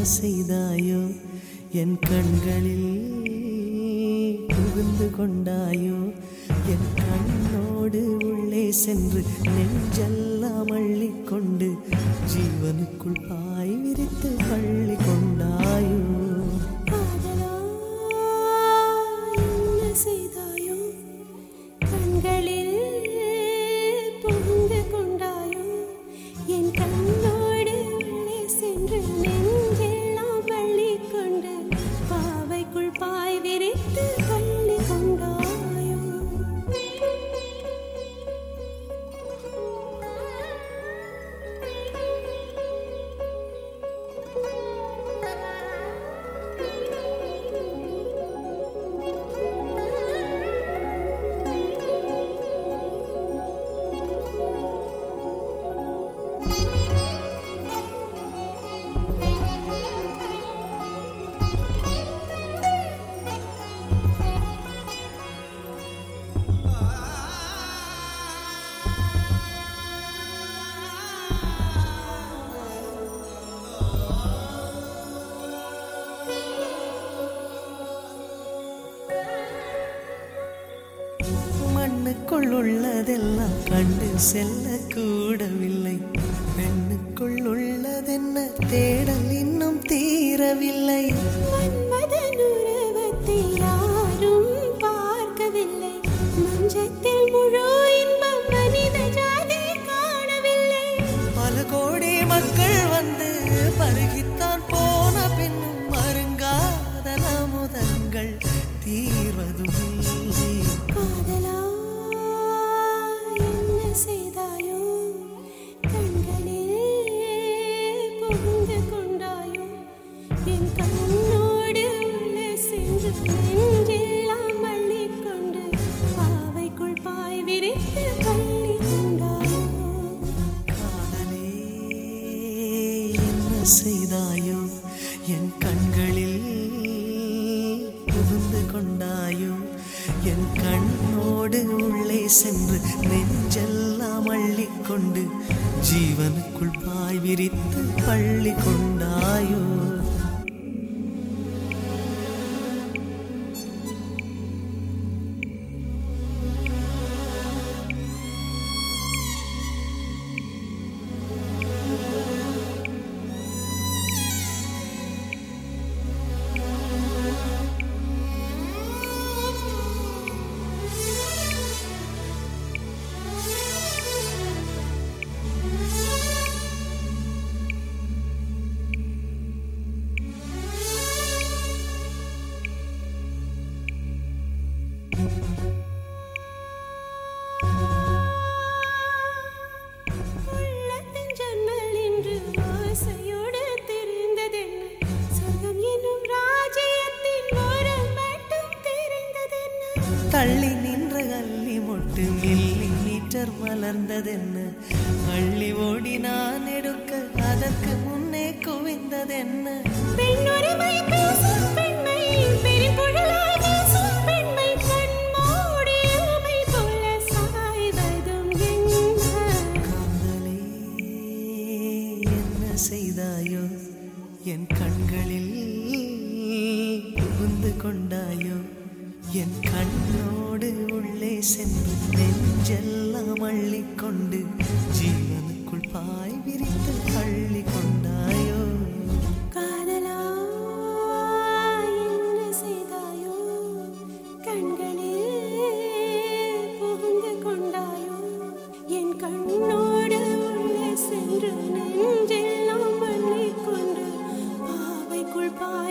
செய்தாயோ என் கண்களில் புகுந்து கொண்டாயோ என் கண்ணோடு உள்ளே சென்று நெஞ்செல்லாம் அள்ளிக்கொண்டு ஜீவனுக்குள் பாய் விரித்து பள்ளி கொண்டாயோ காதலா என்ன செய்தாயோ கண்களில் புகுந்து கொண்டாயோ என் கண்ணோடு உள்ளே சென்று நெஞ்செல்லாம் வள்ளி கொண்டு பாவைக்குள் பாய் விரித்து பள்ளி கொண்டாயோ மண்ணுக்குள் உள்ளதெல்லாம் கண்டு செல்ல கூடவில்லை பெண்ணுக்குள் உள்ளதென்ன தேடல் இன்னும் தீரவில்லை மன்மதன் உருவத்தை யாரும் பார்க்கவில்லை மஞ்சத்தில் முழு இன்பம் மனித ஜாதி காணவில்லை பல கோடி மக்கள் வந்து பருகித்தான் போன பின்னும் மருங்காத அமுதங்கள் தீர்வதும் இல்லை காதலா என்ன செய்தாயோ கண்களில் புகுந்து கொண்டாயோ என் கண்ணோடு உள்ளே சென்று நெஞ்செல்லாம் அள்ளிக் கொண்டு பாவைக்குள் பாய் விரித்து பள்ளி கொண்டாயோ காதலே என்ன செய்தாயோ என் கண்களில் புகுந்து கொண்டாயோ என் கண்ணோடு உள்ளே சென்று நெஞ்செல்லாம் அள்ளிக்கொண்டு ஜீவனுக்குள் பாய் விரித்து பள்ளி கொண்டாயோ உள்ளத்தின் ஜன்னல் இன்று ஆசையோடு தெரிந்ததென்ன சொர்க்கம் என்னும் ராஜ்யத்தின் ஓரம் மட்டும் தெரிந்ததென்ன தள்ளி நின்ற அள்ளி மொட்டு மில்லி மீட்டர் மலர்ந்ததென்ன அள்ளி ஓடி நான் எடுக்க அதற்கு முன்னே குவிந்ததென்ன பெண்ணுரிமை பேசும் பெண்மை பெருங்குழலாய் பேசும் பெண்மை கண்மூடி ஊமை போல சாய்வதும் என்ன காதலே என்ன செய்தாயோ என் கண்களில் புகுந்து கொண்டாயோ என் கண்ணோடு உள்ளே சென்று நெஞ்செல்லாம் அள்ளிக்கொண்டு ஜீவனுக்குள் பாய் விரித்து அள்ளி கொண்டாயோ காதலா என்ன செய்தாயோ கண்களில் புகுந்து கொண்டாயோ என் கண்ணோடு உள்ளே சென்று நெஞ்செல்லாம் அள்ளிக் கொண்டு பாவைக்குள் பாய்